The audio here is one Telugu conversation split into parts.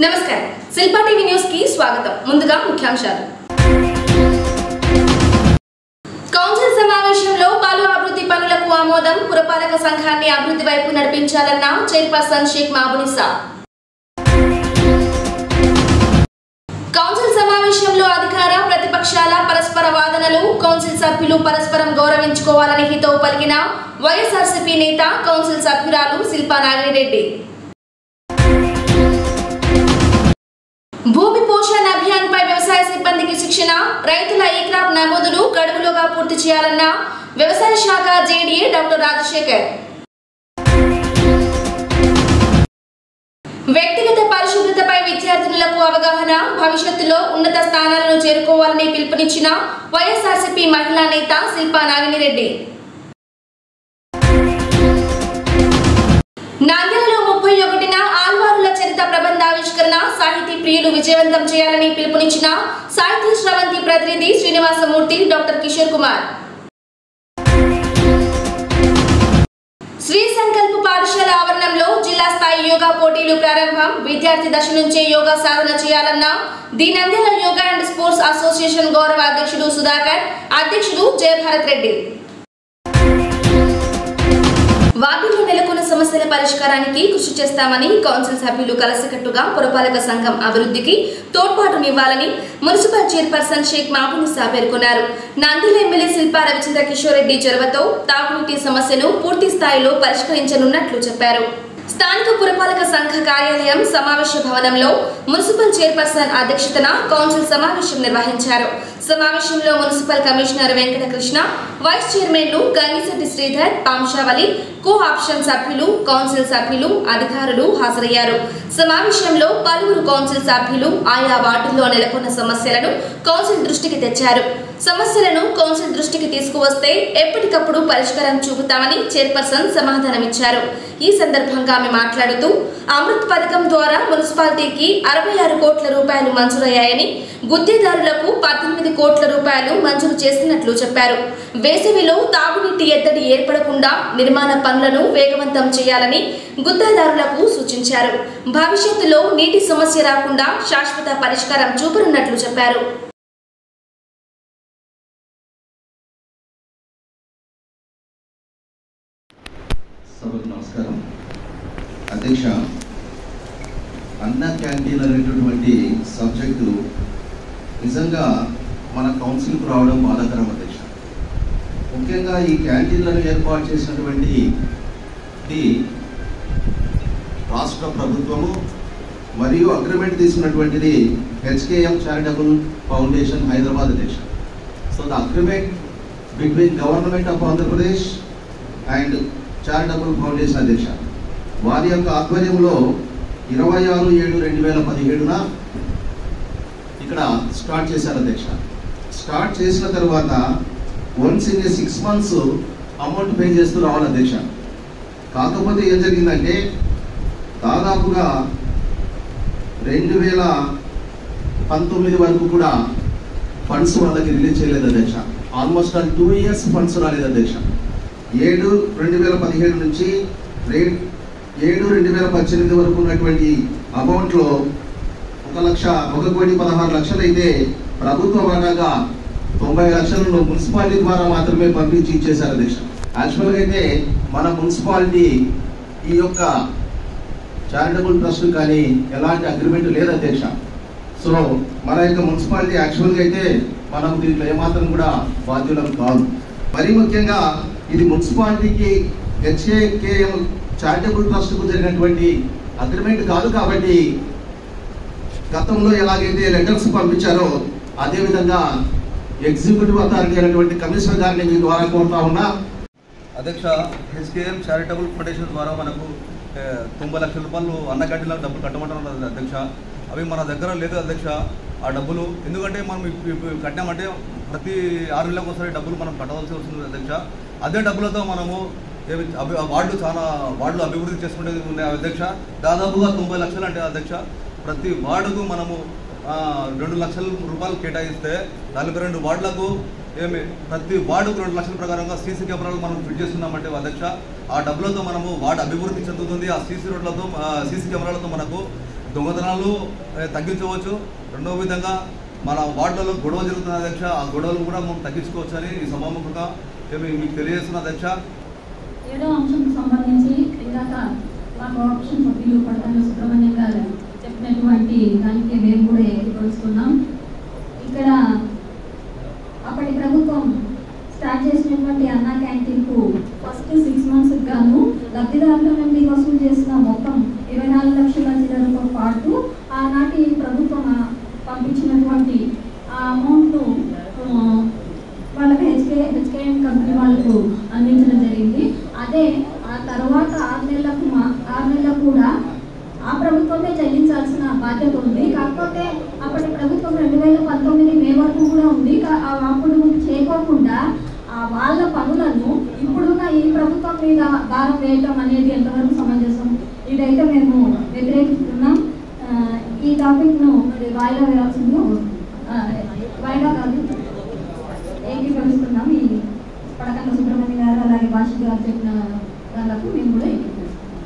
నమస్కారం శిల్పా టీవీ న్యూస్ కి స్వాగతం ముందుగా ముఖ్యాంశాలు కౌన్సిల్ సమావేశంలో పలు అభివృద్ధి పనులకు ఆమోదం పురపాలక సంఘాన్ని అభివృద్ధి వైపు నడిపించాలన్న చైర్పర్సన్ షేక్ మాబునిసా కౌన్సిల్ సమావేశంలో అధికార ప్రతిపక్షాల పరస్పర వాదనలు కౌన్సిల్ సభ్యులు పరస్పరం గౌరవించుకోవాలని హితవు పలికిన వైఎస్ఆర్సీపీ నేత కౌన్సిల్ సభ్యురాలు శిల్పా నాగిరెడ్డి భూమి పోషణ అభియాన్ పై వ్యవసాయ సిబ్బందికి శిక్షణ రైతుల ఈ క్రాప్ నమోదును గడువులోగా పూర్తి చేయాలన్న వ్యవసాయ శాఖ జేడీఏ డాక్టర్ రాజశేఖర్ వ్యక్తిగత పరిశుభ్రతపై విద్యార్థినులకు అవగాహన భవిష్యత్తులో ఉన్నత స్థానాలను చేరుకోవాలని పిలుపునిచ్చిన వైఎస్ఆర్సీపీ మహిళా నేత శిల్పా నాగినిరెడ్డి నాందేలలో ముప్పై ఒకటిన ఆల్వారుల చరిత ప్రబంధావిష్కరణ సాహితీ ప్రియులు విజయవంతం చేయాలని పిలుపునిచ్చిన సాహితీ శ్రవంతి ప్రతినిధి శ్రీనివాసమూర్తి డాక్టర్ కిషోర్ కుమార్ శ్రీ సంకల్ప పాఠశాల ఆవరణంలో జిల్లా స్థాయి యోగా పోటీలు ప్రారంభం విద్యార్థి దశ నుంచే యోగా సాధన చేయాలన్న the Nandyal yoga and sports association గౌరవ అధ్యక్షుడు సుధాకర్ అధ్యక్షుడు జయభారత్ రెడ్డి వార్డులో నెలకొన్న సమస్యల పరిష్కారానికి కృషి చేస్తామని కౌన్సిల్ సభ్యులు కలసికట్టుగా పురపాలక సంఘం అభివృద్ధికి తోడ్పాటునివ్వాలని మున్సిపల్ చైర్పర్సన్ షేక్ మాపునిసా పేర్కొన్నారు నందిల ఎమ్మెల్యే శిల్పా రవిచంద్ర కిషోర్ రెడ్డి చొరవతో తాగునీటి సమస్యను పూర్తి స్థాయిలో పరిష్కరించనున్నట్లు చెప్పారు స్థానిక పురపాలక సంఘ కార్యాలయం సమావేశ భవనంలో మున్సిపల్ చైర్పర్సన్ అధ్యక్షతన కౌన్సిల్ సమావేశం నిర్వహించారు సమావేశంలో municipal commissioner Venkatakrishna vice chairmen Gangisetty Sridhar Pamshavali co option సభ్యులు కౌన్సిల్ సభ్యులు అధికారులు హాజరయ్యారు సమావేశంలో పలువురు కౌన్సిల్ సభ్యులు ఆయా వార్డుల్లో నెలకొన్న సమస్యలను కౌన్సిల్ దృష్టికి తెచ్చారు సమస్యలను కౌన్సిల్ దృష్టికి తీసుకువస్తే ఎప్పటికప్పుడు పరిష్కారం చూపుతామని చైర్పర్సన్ సమాధానమిచ్చారు ఈ సందర్భంగా ఆమె మాట్లాడుతూ అమృత్ పథకం ద్వారా మున్సిపాలిటీకి అరవై ఆరు కోట్ల రూపాయలు మంజూరయ్యాయని గుత్తేదారులకు పద్దెనిమిది కోట్ల రూపాయలు మంజూరు చేసినట్లు చెప్పారు వేసవిలో తాగునీటి ఎద్దడి ఏర్పడకుండా నిర్మాణ పనులను వేగవంతం చేయాలని గుత్తేదారులకు సూచించారు భవిష్యత్తులో నీటి సమస్య రాకుండా శాశ్వత పరిష్కారం చూపనున్నట్లు చెప్పారు సభకు నమస్కారం అధ్యక్ష అన్న క్యాంటీన్ అనేటటువంటి సబ్జెక్టు నిజంగా మన కౌన్సిల్కు రావడం బాధాకరం అధ్యక్ష ముఖ్యంగా ఈ క్యాంటీన్లను ఏర్పాటు చేసినటువంటి ఇది రాష్ట్ర ప్రభుత్వము మరియు అగ్రిమెంట్ తీసుకున్నటువంటిది హెచ్కేఎం చారిటబుల్ ఫౌండేషన్ హైదరాబాద్ అధ్యక్ష so the agreement between government of Andhra Pradesh and charitable foundation అధ్యక్ష వారి యొక్క ఆధ్వర్యంలో ఇరవై ఆరు ఏడు రెండు వేల పదిహేడున ఇక్కడ స్టార్ట్ చేశారు అధ్యక్ష స్టార్ట్ చేసిన తర్వాత once in a six months amount pay చేస్తూ రావాలి అధ్యక్ష కాకపోతే ఏం జరిగిందంటే దాదాపుగా రెండు వేల పంతొమ్మిది వరకు కూడా ఫండ్స్ వాళ్ళకి రిలీజ్ చేయలేదు అధ్యక్ష almost all two years funds రాలేదు అధ్యక్ష ఏడు రెండు వేల పదిహేడు నుంచి రే- ఏడు రెండు వేల పద్దెనిమిది వరకు ఉన్నటువంటి అమౌంట్లో ఒక లక్ష ఒక కోటి పదహారు లక్షలు అయితే ప్రభుత్వ వాటాగా తొంభై లక్షలను మున్సిపాలిటీ ద్వారా మాత్రమే పంపించి ఇచ్చేశారు అధ్యక్ష యాక్చువల్గా అయితే మన మున్సిపాలిటీ ఈ యొక్క చారిటబుల్ ట్రస్ట్ కానీ ఎలాంటి అగ్రిమెంట్ లేదు అధ్యక్ష సో మన యొక్క మున్సిపాలిటీ యాక్చువల్గా అయితే మనం దీంట్లో ఏమాత్రం కూడా బాధ్యులం కాదు మరీ ముఖ్యంగా ఇది మున్సిపాలిటీకి హెచ్ఏకేఎం చారిటబుల్ ట్రస్ట్కు జరిగినటువంటి అగ్రిమెంట్ కాదు కాబట్టి గతంలో ఎలాగైతే లెటర్స్ పంపించారో అదేవిధంగా ఎగ్జిక్యూటివ్ అథారిటీ అయినటువంటి కమిషనర్ గారిని మీ ద్వారా కోరుతా ఉన్నా అధ్యక్ష హెచ్కేఎం చారిటబుల్ ఫౌండేషన్ ద్వారా మనకు ఏ, తొంభై లక్షల రూపాయలు అన్న క్యాంటీన్లకు డబ్బులు కట్టమంటున్నారు అధ్యక్ష అవి మన దగ్గర లేదు అధ్యక్ష ఆ డబ్బులు ఎందుకంటే మనం ఇప్పు- ఇప్పు కట్టామంటే ప్రతి ఆరు నెలలకు ఒకసారి డబ్బులు మనం కట్టవలసి వస్తుంది అధ్యక్ష అదే డబ్బులతో మనము ఏమి అభి వార్డు చాలా వార్డులు అభివృద్ధి చేసుకునేది ఉన్నాయి అధ్యక్ష దాదాపుగా తొంభై లక్షలు అంటే అధ్యక్ష ప్రతి వార్డుకు మనము ఆ, రెండు లక్షల రూపాయలు కేటాయిస్తే నలభై రెండు వార్డులకు ఏమి ప్రతి వార్డుకు రెండు లక్షల ప్రకారంగా సీసీ కెమెరాలు మనం ఫిట్ చేస్తున్నామంటే అధ్యక్ష ఆ డబ్బులతో మనము వార్డు అభివృద్ధి చెందుతుంది ఆ సీసీ రోడ్లతో సీసీ కెమెరాలతో మనకు దొంగతనాలు ఏ, తగ్గించవచ్చు రెండవ విధంగా మన వార్డులలో గొడవ జరుగుతున్న అధ్యక్ష ఆ గొడవలు కూడా మనం తగ్గించుకోవచ్చు అని ఈ సభాముఖంగా నేను మీకు తెలియజేస్తున్న అధ్యక్ష ఏడో అంశంకు సంబంధించి ఇందాక మా కోఆపరేషన్ సభ్యులు పడతాను సుబ్రహ్మణ్యం గారు చెప్పినటువంటి దానికి మేము కూడా ఏర్పరుస్తున్నాం ఇక్కడ అప్పటి ప్రభుత్వం స్టార్ట్ చేసినటువంటి అన్నా క్యాంటీన్కు ఫస్ట్ సిక్స్ మంత్స్ గాను లబ్ధిదారుల నుండి వసూలు చేసిన మొత్తం ఇరవై నాలుగు లక్షల చిల్లరతో పాటు ఆనాటి ప్రభుత్వం ఆ, పంపించినటువంటి ఆ అమౌంట్ వాళ్ళకి హెచ్కే హెచ్కేఎం కంపెనీ వాళ్ళకు అందించడం జరిగింది అదే ఆ తర్వాత ఆరు నెలలకు మా ఆరు నెలలకు కూడా ఆ ప్రభుత్వమే చెల్లించాల్సిన బాధ్యత ఉంది కాకపోతే అప్పటి ప్రభుత్వం రెండు వేల పంతొమ్మిది మే వరకు కూడా ఉంది కా- ఆ అప్పుడు చేయకోకుండా ఆ వాళ్ళ పనులను ఇప్పుడున్న ఈ ప్రభుత్వం మీద భారం వేయటం అనేది ఎంతవరకు సమంజసం ఇదైతే మేము వ్యతిరేకిస్తున్నాం ఆ, ఈ టాపిక్ను మరి వాయిదా వేయాల్సింది ఆ, వాయిదా కాదు ఏకీభవిస్తున్నాం ఈ పడకండ సుబ్రహ్మణ్య గారు అలాగే భాష గారు చెప్పిన దానికి మేము కూడా ఏకీభవిస్తున్నాం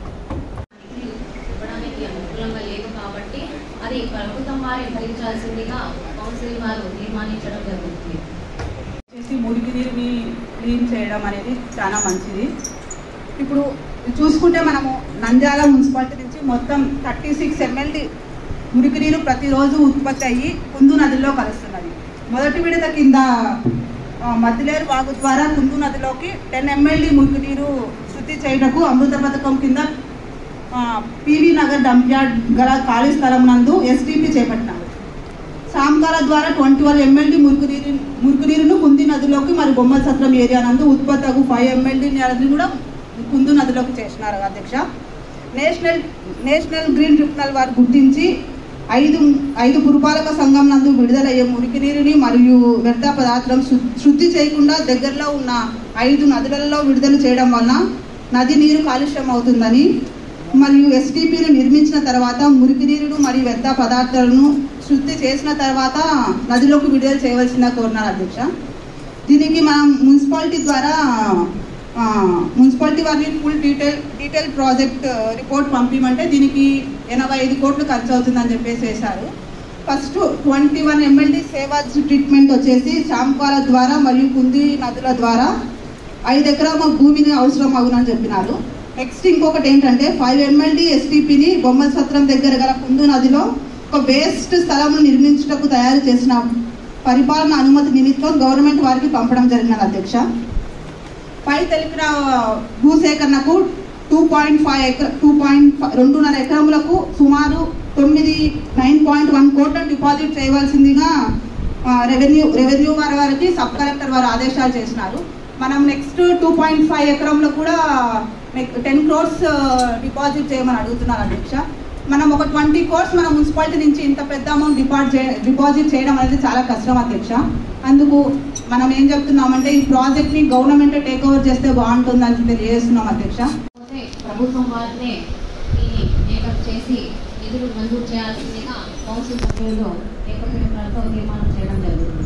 ఇవ్వడానికి అనుకూలంగా లేదు కాబట్టి అది ప్రభుత్వం వారి భరించాల్సిందిగా కౌన్సిల్ వారు తీర్మానించడం జరుగుతుంది చేసి మురికి నీరుని క్లీన్ చేయడం అనేది చాలా మంచిది ఇప్పుడు చూసుకుంటే మనము నంద్యాల మున్సిపాలిటీ నుంచి మొత్తం థర్టీ సిక్స్ ఎంఎల్డి మురికి నీరు ప్రతిరోజు ఉత్పత్తి అయ్యి కుందు నదిలో కలుస్తున్నది మొదటి విడత కింద ఆ, మద్దిలేరు వాగు ద్వారా కుందు నదిలోకి టెన్ ఎంఎల్డి మురికి నీరు శుద్ధి చేయటకు అమృత పథకం కింద ఆ, పివి నగర్ డంప్ యార్డ్ గల ఖాళీ స్థలం నందు ఎస్టీపీ చేపట్టినారు సాంకాల ద్వారా ట్వంటీ వన్ ఎమ్మెల్డీ మురుకు నీరు మురుకు నీరును కుంది నదిలోకి మరి బొమ్మల సత్రం ఏరియా నందు ఉత్పత్తి ఫైవ్ ఎమ్మెల్డీ నదిని కూడా కుందు నదిలోకి చేసినారు అధ్యక్ష నేషనల్ నేషనల్ గ్రీన్ ట్రిబ్యునల్ వారు గుర్తించి ఐదు ఐదు పురపాలక సంఘం నందు విడుదలయ్యే మురికి నీరుని మరియు వ్యర్థ పదార్థం శు- శుద్ధి చేయకుండా దగ్గరలో ఉన్న ఐదు నదులలో విడుదల చేయడం వలన నది నీరు కాలుష్యం అవుతుందని మరియు ఎస్టీపీని నిర్మించిన తర్వాత మురికి నీరును మరియు వ్యర్థ పదార్థాలను శుద్ధి చేసిన తర్వాత నదిలోకి విడుదల చేయవలసిందిగా కోరినారు అధ్యక్ష దీనికి మనం మున్సిపాలిటీ ద్వారా ఆ, మున్సిపాలిటీ వారిని full detail detail project report పంపించమంటే దీనికి ఎనభై ఐదు కోట్లు ఖర్చు అవుతుందని చెప్పేసి వేశారు first twenty one MLD sewage treatment వచ్చేసి శాంపాల ద్వారా మరియు కుంది నదుల ద్వారా ఐదు ఎకరాల భూమిని అవసరం అవునని చెప్పినారు నెక్స్ట్ ఇంకొకటి ఏంటంటే ఫైవ్ ఎమ్మెల్డీ ఎస్టీపీని బొమ్మల సత్రం దగ్గర గల కుందు నదిలో ఒక వేస్ట్ స్థలం నిర్మించుటకు తయారు చేసిన పరిపాలన అనుమతి నిమిత్తం గవర్నమెంట్ వారికి పంపడం జరిగినది అధ్యక్ష పై తెలిపిన భూసేకరణకు టూ పాయింట్ ఫైవ్ ఎకర టూ పాయింట్ రెండున్నర ఎకరములకు సుమారు తొమ్మిది నైన్ పాయింట్ వన్ కోట్ల డిపాజిట్ చేయవలసిందిగా ఆ, రెవెన్యూ రెవెన్యూ వారి వారికి సబ్ కలెక్టర్ వారు ఆదేశాలు చేసినారు మనం నెక్స్ట్ టూ పాయింట్ ఫైవ్ ఎకరంలో కూడా టెన్ క్రోర్స్ డిపాజిట్ చేయమని అడుగుతున్నారు అధ్యక్ష మనం ఒక ట్వంటీ కోర్స్ మన మున్సిపాలిటీ నుంచి ఇంత పెద్ద అమౌంట్ డిపాజిట్ చే డిపాజిట్ చేయడం అనేది చాలా కష్టం అధ్యక్ష అందుకు మనం ఏం చెప్తున్నామంటే ఈ ప్రాజెక్ట్ని గవర్నమెంట్ టేక్ ఓవర్ చేస్తే బాగుంటుందని తెలియజేస్తున్నాం అధ్యక్ష పోతే ప్రభుత్వం వారినే దీన్ని మేకప్ చేసి నిధులు మంజూరు చేయాల్సిందిగా కౌన్సిల్ సభ్యులు ఏకగ్రీవంతో తీర్మానం చేయడం జరుగుతుంది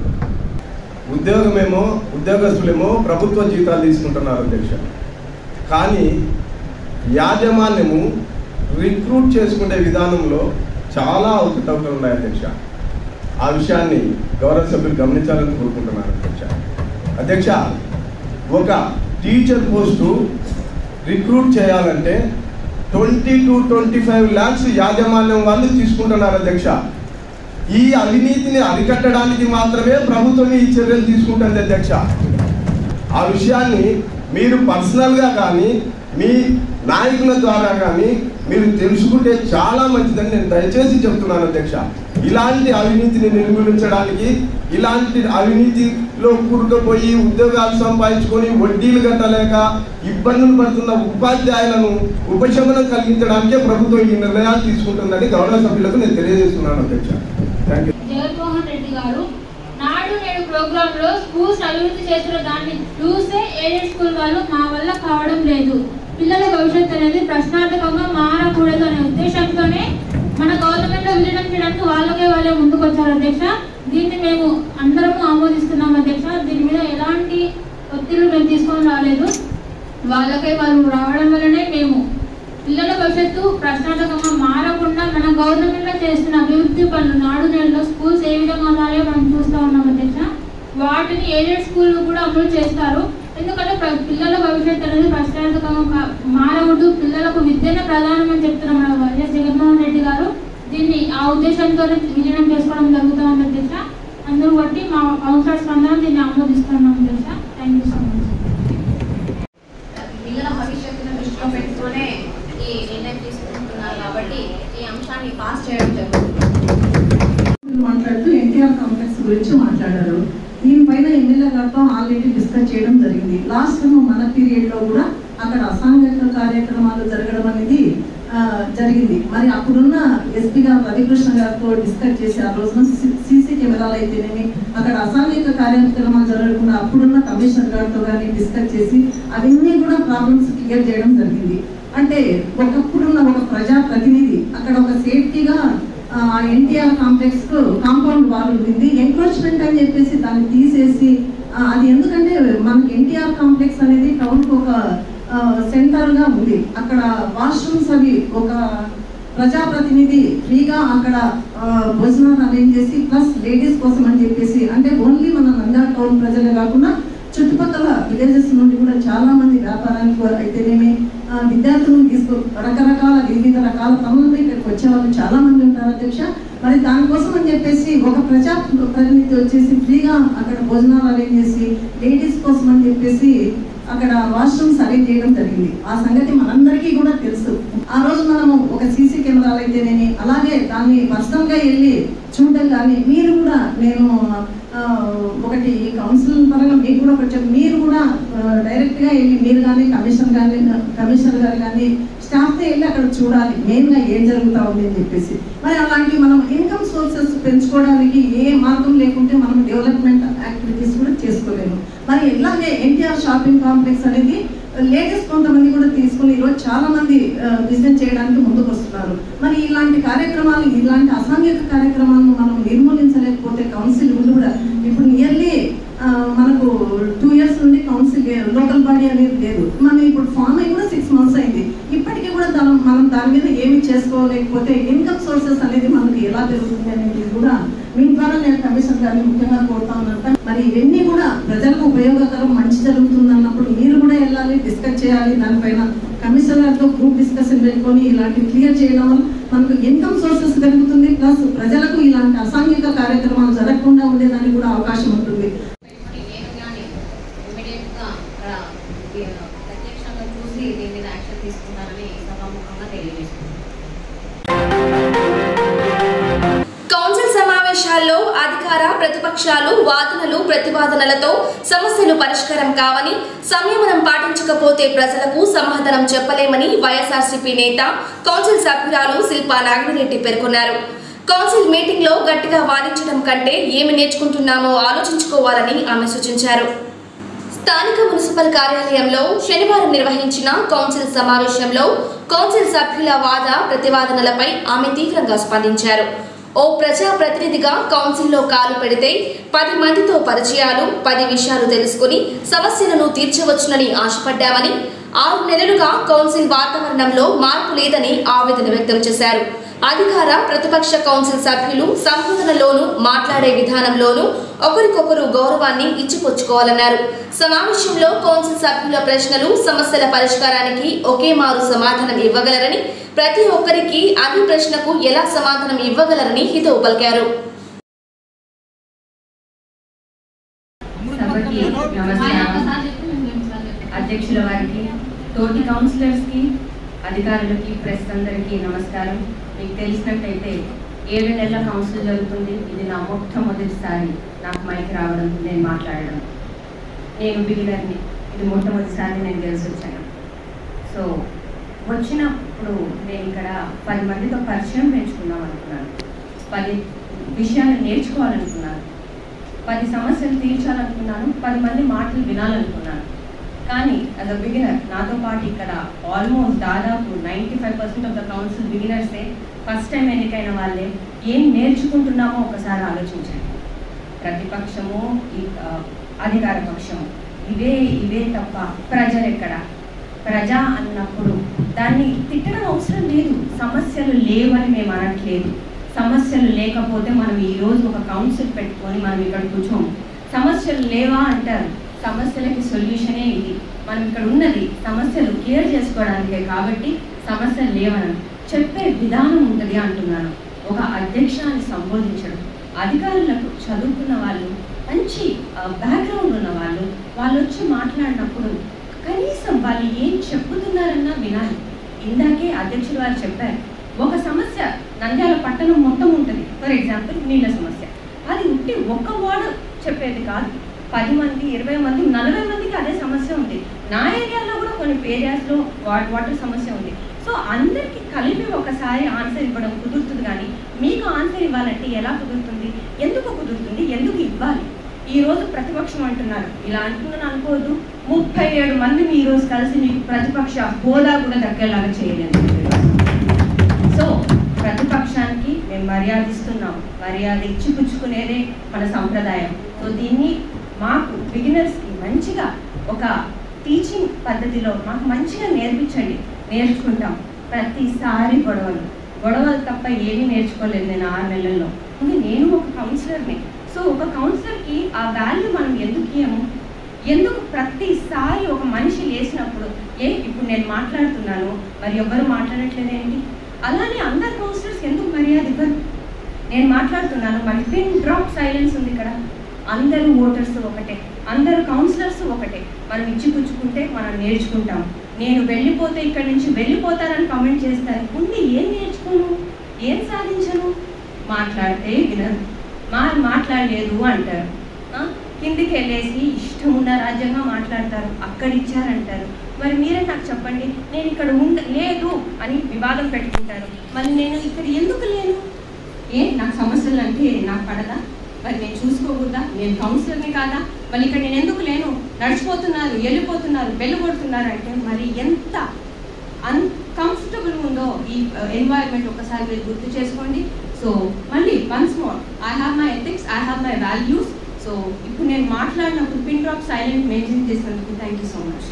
ఉద్యోగమేమో ఉద్యోగస్తులేమో ప్రభుత్వ జీతాలు తీసుకుంటున్నారు అధ్యక్ష కానీ యాజమాన్యము రిక్రూట్ చేసుకునే విధానంలో చాలా అవకతవకలు ఉన్నాయి అధ్యక్ష ఆ విషయాన్ని గౌరవ సభ్యులు గమనించాలని కోరుకుంటున్నారు అధ్యక్ష అధ్యక్ష ఒక టీచర్ పోస్టు రిక్రూట్ చేయాలంటే twenty to twenty five lakhs యాజమాన్యం వాళ్ళు తీసుకుంటున్నారు అధ్యక్ష ఈ అవినీతిని అరికట్టడానికి మాత్రమే ప్రభుత్వం ఈ చర్యలు తీసుకుంటుంది అధ్యక్ష ఆ విషయాన్ని మీరు పర్సనల్గా కానీ మీ నాయకుల ద్వారా కానీ మీరు తెలుసుకుంటే చాలా మంచిదని నేను దయచేసి చెప్తున్నాను అధ్యక్ష ఇలాంటి అవినీతిని నిర్మూలించడానికి ఇలాంటి అవినీతిలో కూరుకుపోయి ఉద్యోగాలు సంపాదించుకొని వడ్డీలు కట్టలేక ఇబ్బందులు పడుతున్న ఉపాధ్యాయులను ఉపశమనం కలిగించడానికే ప్రభుత్వం ఈ నిర్ణయాలు తీసుకుంటుందని గౌరవ సభ్యులకు నేను తెలియజేస్తున్నాను అధ్యక్ష థ్యాంక్ యూ జగన్మోహన్ రెడ్డి గారు నాడు నేడు ప్రోగ్రామ్ లో స్కూల్స్ అభివృద్ధి చేస్తున్న దాన్ని చూస్తే ఎయిడెడ్ స్కూల్ వాళ్ళు మా వల్ల కావడం లేదు పిల్లల భవిష్యత్తు అనేది ప్రశ్నార్థకంగా మారకూడదు అనే ఉద్దేశంతోనే మన గవర్నమెంట్ లో విలీనం చేయడానికి వాళ్ళకే వాళ్ళే ముందుకు వచ్చారు అధ్యక్ష దీన్ని మేము అందరము ఆమోదిస్తున్నాం అధ్యక్ష దీని మీద ఎలాంటి ఒత్తిళ్లు మేము తీసుకొని రాలేదు వాళ్ళకే వాళ్ళు రావడం వల్లనే మేము పిల్లల భవిష్యత్తు ప్రశ్నార్థకంగా మారకుండా మన గవర్నమెంట్ లో చేస్తున్న అభివృద్ధి పనులు నాడు నేలలో స్కూల్స్ ఏ విధంగా ఉన్నాయో మనం చూస్తూ ఉన్నాం అధ్యక్ష వాటిని ఎయిడెడ్ స్కూల్ కూడా అమలు చేస్తారు ఎందుకంటే ప్ర- పిల్లల భవిష్యత్తు అనేది ప్రశ్నార్థకంగా కా- మారకూడదు పిల్లలకు విద్యనే ప్రధానం అని చెప్తున్న మన వైఎస్ జగన్మోహన్ రెడ్డి గారు దీన్ని ఆ ఉద్దేశంతో విలీనం చేసుకోవడం జరుగుతూ ఉంది అధ్యక్ష అందరూ బట్టి మా కౌన్సిలర్స్ అందరం దీన్ని ఆమోదిస్తున్నాం అధ్యక్ష థ్యాంక్ యూ సో మచ్ పిల్లల భవిష్యత్తును దృష్టిలో పెట్టుకునే ఈ నిర్ణయం తీసుకుంటున్నారు కాబట్టి ఈ అంశాన్ని పాస్ చేయడం జరుగుతుంది మాట్లాడుతూ ఎన్టీఆర్ కాంప్లెక్స్ గురించి మాట్లాడారు దీనిపైన ఎమ్మెల్యే గారితో ఆల్రెడీ డిస్కస్ చేయడం జరిగింది లాస్ట్ టైం మన పీరియడ్ లో కూడా అక్కడ అసాంఘిక కార్యక్రమాలు జరగడం అనేది ఆ, జరిగింది మరి అప్పుడున్న ఎస్పీ గారు రవికృష్ణ గారితో డిస్కస్ చేసి ఆ రోజున సీసీ కెమెరాలు అయితేనేమి అక్కడ అసాంఘిక కార్యక్రమాలు జరగకుండా అప్పుడున్న కమిషనర్ గారితో కానీ డిస్కస్ చేసి అవన్నీ కూడా ప్రాబ్లమ్స్ క్లియర్ చేయడం జరిగింది అంటే ఒకప్పుడున్న ఒక ప్రజా ప్రతినిధి అక్కడ ఒక సేఫ్టీగా ఎన్టీఆర్ కాంప్లెక్స్ కు కాంపౌండ్ వాల్ ఉంది ఎంక్రోచ్మెంట్ అని చెప్పేసి దాన్ని తీసేసి ఆ, అది ఎందుకంటే మనకి ఎన్టీఆర్ కాంప్లెక్స్ అనేది టౌన్ కు ఒక సెంటర్ గా ఉంది అక్కడ వాష్రూమ్స్ అవి ఒక ప్రజాప్రతినిధి ఫ్రీగా అక్కడ ఆ, భోజనాలు అరేంజ్ చేసి ప్లస్ లేడీస్ కోసం అని చెప్పేసి అంటే ఓన్లీ మన నంద్యాల టౌన్ ప్రజలే కాకుండా చుట్టుపక్కల విలేజెస్ నుండి కూడా చాలా మంది వ్యాపారానికి అయితేనేమి ఆ, విద్యార్థులను తీసుకు రకరకాల వివిధ రకాల పనులపై ఇక్కడికి వచ్చే వాళ్ళు చాలా మంది ఉంటారు అధ్యక్ష మరి దానికోసం అని చెప్పేసి ఒక ప్రజా ప్రతినిధి వచ్చేసి ఫ్రీగా అక్కడ భోజనాలు అరేంజ్ చేసి లేడీస్ కోసం అని చెప్పేసి అక్కడ వాష్రూమ్స్ అరేంజ్ చేయడం జరిగింది ఆ సంగతి మనందరికీ కూడా తెలుసు ఆ రోజు మనము ఒక సీసీ కెమెరాలు అయితేనేమి అలాగే దాన్ని పర్సనల్ గా వెళ్ళి చూడడం కానీ మీరు కూడా నేను ఆ, ఒకటి కౌన్సిల్ పరంగా మీకు కూడా కొంచెం మీరు కూడా డైరెక్ట్ గా వెళ్ళి మీరు కానీ కమిషన్ కానీ కమిషనర్ గారు కానీ స్టాఫ్ తో వెళ్ళి అక్కడ చూడాలి మెయిన్ గా ఏం జరుగుతా ఉంది అని చెప్పేసి మరి అలాంటి మనం ఇన్కమ్ సోర్సెస్ పెంచుకోవడానికి ఏ మార్గం లేకుంటే మనం డెవలప్మెంట్ యాక్టివిటీస్ కూడా చేసుకోలేము మరి ఇలాగే ఎన్టీఆర్ షాపింగ్ కాంప్లెక్స్ అనేది లేటెస్ట్ కొంతమంది కూడా తీసుకుని ఈరోజు చాలా మంది బిజినెస్ చేయడానికి ముందుకు వస్తున్నారు మరి ఇలాంటి కార్యక్రమాలు ఇలాంటి అసాంఘిక కార్యక్రమాలను మనం నిర్మూలించలేకపోతే కౌన్సిల్ ఉండి కూడా ఇప్పుడు నియర్లీ మనకు టూ ఇయర్స్ నుండి కౌన్సిల్ లోకల్ బాడీ అనేది లేదు మనం ఇప్పుడు ఫామ్ అయి కూడా సిక్స్ మంత్స్ అయింది ఇప్పటికీ కూడా దాని మనం దాని మీద ఏమి చేసుకోలేకపోతే ఇన్కమ్ సోర్సెస్ అనేది మనకి ఎలా పెరుగుతుంది అనేది కూడా మీ ద్వారా నేను కమిషన్ గారిని ముఖ్యంగా కోరుతా ఉన్నాను మరి ఇవన్నీ కూడా ప్రజలకు ఉపయోగకరం మంచి జరుగుతుంది అన్నప్పుడు మీరు కూడా వెళ్ళాలి డిస్కస్ చేయాలి దానిపైన కమిషనర్ గారితో గ్రూప్ డిస్కషన్ పెట్టుకొని ఇలాంటివి క్లియర్ చేయడం వల్ల మనకు ఇన్కమ్ సోర్సెస్ పెరుగుతుంది ప్లస్ ప్రజలకు ఇలాంటి అసాంఘిక కార్యక్రమాలు జరగకుండా ఉండేదానికి కూడా అవకాశం ఉంటుంది పెట్టుకుని నేను కానీ ఇమ్మీడియట్ గా అక్కడ ఈ, ప్రత్యక్షంగా చూసి దీని మీద యాక్షన్ తీసుకుంటారని సభాముఖంగా తెలియజేస్తున్నాను కౌన్సిల్ సమావేశాల్లో అధికార ప్రతిపక్షాలు వాదనలు ప్రతివాదనలతో సమస్యలు పరిష్కారం కావని సంయమనం పాటించకపోతే ప్రజలకు సమాధానం చెప్పలేమని వైఎస్ఆర్సీపీ నేత కౌన్సిల్ సభ్యురాలు శిల్పా నాగిరెడ్డి పేర్కొన్నారు కౌన్సిల్ మీటింగ్ లో గట్టిగా వాదించడం కంటే ఏమి నేర్చుకుంటున్నామో ఆలోచించుకోవాలని ఆమె సూచించారు స్థానిక మున్సిపల్ కార్యాలయంలో శనివారం నిర్వహించిన కౌన్సిల్ సమావేశంలో కౌన్సిల్ సభ్యుల వాద ప్రతివాదనలపై ఆమె తీవ్రంగా స్పందించారు ఓ ప్రజా ప్రతినిధిగా కౌన్సిల్లో కాలు పెడితే పది మందితో పరిచయాలు పది విషయాలు తెలుసుకుని సమస్యలను తీర్చవచ్చునని ఆశపడ్డామని ఆరు నెలలుగా కౌన్సిల్ వాతావరణంలో మార్పు లేదని ఆవేదన వ్యక్తం చేశారు అధికార ప్రతిపక్ష కౌన్సిల్ సభ్యులు సంబోధనలోనూ మాట్లాడే విధానంలోనూ ఒకరికొకరు గౌరవాన్ని ఇచ్చిపుచ్చుకోవాలన్నారు సమావేశంలో కౌన్సిల్ సభ్యుల ప్రశ్నలు సమస్యల పరిష్కారానికి ఒకే మారు సమాధానం ఇవ్వగలరని ప్రతి ఒక్కరికి అదే ప్రశ్నకు ఎలా సమాధానం ఇవ్వగలరని హితవు పలికారు సభకి నమస్కారం అధ్యక్షుల వారికి తోటి కౌన్సిలర్స్ కి అధికారులకి ప్రెస్ అందరికీ నమస్కారం మీకు తెలిసినట్టయితే ఏడు నెలల కౌన్సిల్ జరుగుతుంది ఇది నా మొట్టమొదటిసారి నాకు మైక్ రావడం నేను మాట్లాడడం నేను బిగినర్ని ఇది మొట్టమొదటిసారి నేను గెలిచి వచ్చాను సో వచ్చినప్పుడు నేను ఇక్కడ పది మందితో పరిచయం పెంచుకుందాం అనుకున్నాను పది విషయాలు నేర్చుకోవాలనుకున్నాను పది సమస్యలు తీర్చాలనుకున్నాను పది మంది మాటలు వినాలనుకున్నాను కానీ యాజ్ అ బిగినర్ నాతో పాటు ఇక్కడ ఆల్మోస్ట్ దాదాపు ninety five percent of the council బిగినర్సే ఫస్ట్ టైం ఎన్నికైన వాళ్ళే ఏం నేర్చుకుంటున్నామో ఒకసారి ఆలోచించండి ప్రతిపక్షము ఈ, ఆ, అధికార పక్షము ఇవే ఇవే తప్ప ప్రజలు ఎక్కడ ప్రజా అన్నప్పుడు దాన్ని తిట్టడం అవసరం లేదు సమస్యలు లేవని మేము అనట్లేదు సమస్యలు లేకపోతే మనం ఈ రోజు ఒక కౌన్సిల్ పెట్టుకొని మనం ఇక్కడ కూర్చోము సమస్యలు లేవా అంటారు సమస్యలకి సొల్యూషనే ఇది మనం ఇక్కడ ఉన్నది సమస్యలు క్లియర్ చేసుకోవడానికే కాబట్టి సమస్యలు లేవని చెప్పే విధానం ఉంటుంది అంటున్నాను ఒక అధ్యక్షాన్ని సంబోధించడం అధికారులకు చదువుకున్న వాళ్ళు మంచి బ్యాక్గ్రౌండ్ ఉన్న వాళ్ళు వాళ్ళు వచ్చి మాట్లాడినప్పుడు కనీసం వాళ్ళు ఏం చెప్పుతున్నారన్నా వినాలి ఇందాకే అధ్యక్షుడు వారు చెప్పారు ఒక సమస్య నంద్యాల పట్టణం మొత్తం ఉంటుంది ఫర్ ఎగ్జాంపుల్ నీళ్ళ సమస్య అది ఉట్టి ఒక్క వార్డు చెప్పేది కాదు పది మంది ఇరవై మంది నలభై మందికి అదే సమస్య ఉంది నా ఏరియాలో కూడా కొన్ని ఏరియాస్లో వాటర్ వాటర్ సమస్య ఉంది సో అందరికీ కలిపి ఒకసారి ఆన్సర్ ఇవ్వడం కుదురుతుంది కానీ మీకు ఆన్సర్ ఇవ్వాలంటే ఎలా కుదురుతుంది ఎందుకు కుదురుతుంది ఎందుకు ఇవ్వాలి ఈ రోజు ప్రతిపక్షం అంటున్నారు ఇలా అంటున్నాను అనుకోవద్దు ముప్పై ఏడు మందిని ఈ రోజు కలిసి మీకు ప్రతిపక్ష హోదా కూడా దక్కేలాగా చేయలేదు సో ప్రతిపక్షానికి మేము మర్యాద ఇస్తున్నాం మర్యాద ఇచ్చి పుచ్చుకునేదే మన సంప్రదాయం సో దీన్ని మాకు బిగినర్స్కి మంచిగా ఒక టీచింగ్ పద్ధతిలో మాకు మంచిగా నేర్పించండి నేర్చుకుంటాం ప్రతిసారి గొడవలు గొడవలు తప్ప ఏమీ నేర్చుకోలేదు నేను ఆరు నెలల్లో ఇది నేను ఒక కౌన్సిలర్ని సో ఒక కౌన్సిలర్కి ఆ వాల్యూ మనం ఎందుకు ఇయ్యము ఎందుకు ప్రతిసారి ఒక మనిషి లేచినప్పుడు ఏ ఇప్పుడు నేను మాట్లాడుతున్నాను మరి ఎవ్వరు మాట్లాడట్లేదేంటి అలానే అందరు కౌన్సిలర్స్ ఎందుకు మర్యాద ఇవ్వరు నేను మాట్లాడుతున్నాను మరి పిన్ డ్రాప్ సైలెన్స్ ఉంది ఇక్కడ అందరూ ఓటర్స్ ఒకటే అందరు కౌన్సిలర్స్ ఒకటే మనం ఇచ్చి పుచ్చుకుంటే మనం నేర్చుకుంటాం నేను వెళ్ళిపోతే ఇక్కడి నుంచి వెళ్ళిపోతారని కామెంట్ చేస్తారు ఉండి ఏం నేర్చుకోను ఏం సాధించను మాట్లాడితే వినరు మా మాట్లాడలేదు అంటారు ఆ? కిందికి వెళ్ళేసి ఇష్టం ఉన్న రాజ్యంగా మాట్లాడతారు అక్కడ ఇచ్చారంటారు మరి మీరే నాకు చెప్పండి నేను ఇక్కడ ఉండ లేదు అని వివాదం పెట్టుకుంటారు మరి నేను ఇక్కడ ఎందుకు లేను ఏ నాకు సమస్యలు అంటే నాకు పడదా మరి నేను చూసుకోకూడదా నేను కౌన్సిలర్ని కాదా మళ్ళీ ఇక్కడ నేను ఎందుకు లేను నడిచిపోతున్నారు వెళ్ళిపోతున్నారు వెళ్ళిపోతున్నారు అంటే మరి ఎంత అన్కంఫర్టబుల్ ఉందో ఈ ఎన్వైరన్మెంట్ ఒకసారి మీరు గుర్తు చేసుకోండి సో మళ్ళీ once more I have my ethics I have my values so ఇప్పుడు నేను మాట్లాడినప్పుడు పిన్ డ్రాప్ సైలెంట్ మెయింటైన్ చేసినందుకు థ్యాంక్ యూ సో మచ్